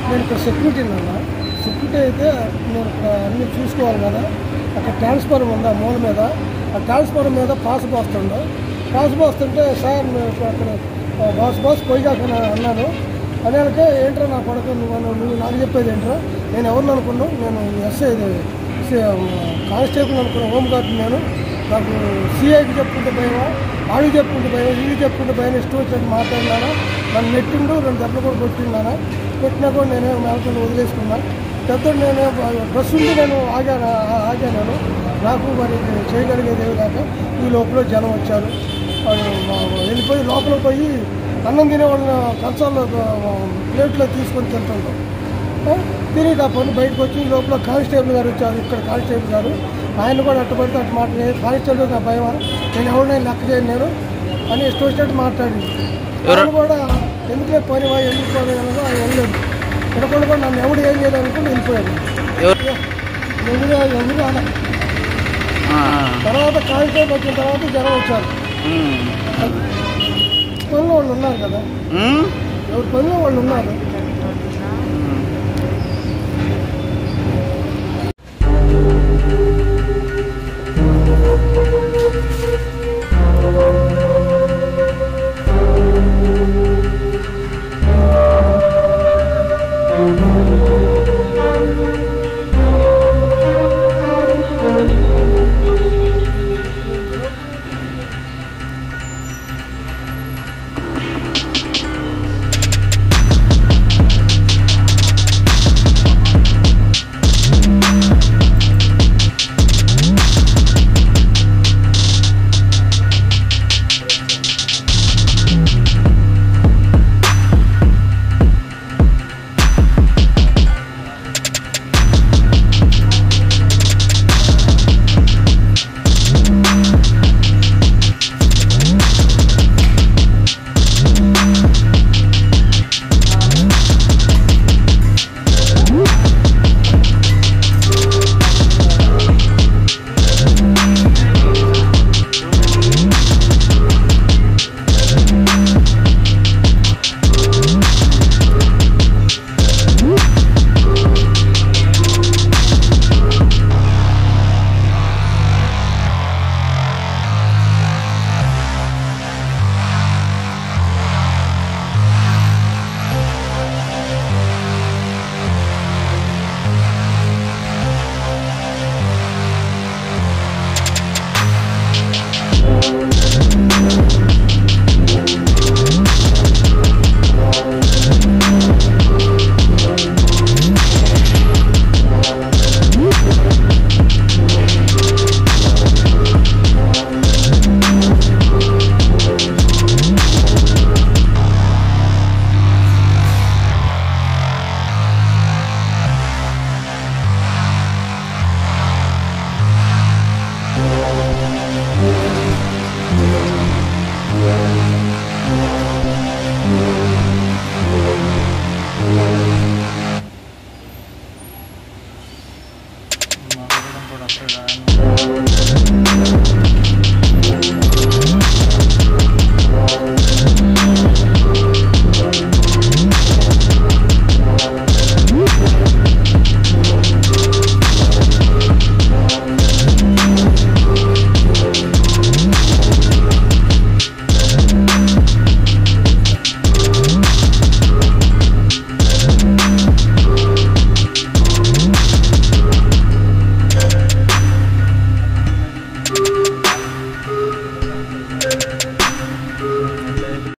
నేను ఇక్కడ సెక్యూరిటీ అన్న సెక్యూరిటీ అయితే నేను ఇక్కడ అన్ని చూసుకోవాలి కదా అక్కడ ట్రాన్స్ఫార్మర్ ఉంది ఆ మూల మీద ఆ ట్రాన్స్ఫార్మర్ మీద పాస్ పోస్తుండే పాస్ పోస్తుంటే సార్ నేను ఇప్పుడు అక్కడ ఆ, బాస్ బాస్ పోయిగాక అన్నాను అనేకే ఏంట్రా నా కొడుకు నువ్వు నువ్వు నాకు చెప్పేది ఏంట్రా నేను ఎవరిని అనుకున్నావు నేను ఎస్ఐ కానిస్టేబుల్ అనుకున్నా హోమ్ గార్డ్ నేను నాకు సిఐకి చెప్పుకుంటే భయమా ఆడికి చెప్పుకుంటే భయం వీడికి చెప్పుకుంటే భయం ఇష్టం వచ్చినట్టు మాట్లాడినాను నన్ను నెట్టిండు రెండు దెబ్బలు కూడా కొట్టిన్నాను కొట్టినా కూడా నేనే మేలకొని వదిలేసుకున్నా పెద్ద నేను డ్రెస్ ఉండి నేను ఆగాను ఆ- ఆగాను నాకు మరి చేయగలిగేది ఏమి లేక ఈ లోపల జనం వచ్చారు వాళ్ళు మా- వెళ్ళిపోయి లోపల పోయి అన్నం తినే వాళ్ళని కంచాల్లో ప్లేట్లో తీసుకొని తింటుంటాం ఆ, తిరిగి ఆ పని బయటకు వచ్చి ఈ లోపల కానిస్టేబుల్ గారు వచ్చారు ఇక్కడ కానిస్టేబుల్ గారు ఆయన కూడా అట్టు పడితే అటు మాట్లాడి కానిస్టేబుల్ నా భయమా నేను ఎవరినైనా లెక్క చేయను నేను అని ఇష్టం వచ్చినట్టు మాట్లాడింది ఆయన కూడా ఎందుకే పని వా, ఎందుకు పని అనగా ఆయన వెళ్ళలేదు తినకుండా కూడా నన్ను ఎవడు ఏం చేయలేదు అనుకుని వెళ్ళిపోయాడు ఎవరు ఎందుకు ఎందుకు అలా ఆ, తర్వాత కానిస్టేబుల్ వచ్చిన తర్వాత జనం వచ్చారు ఉమ్. పనిలో వాళ్ళు ఉన్నారు కదా ఉమ్? ఎవరి పనిలో వాళ్ళు ఉన్నారు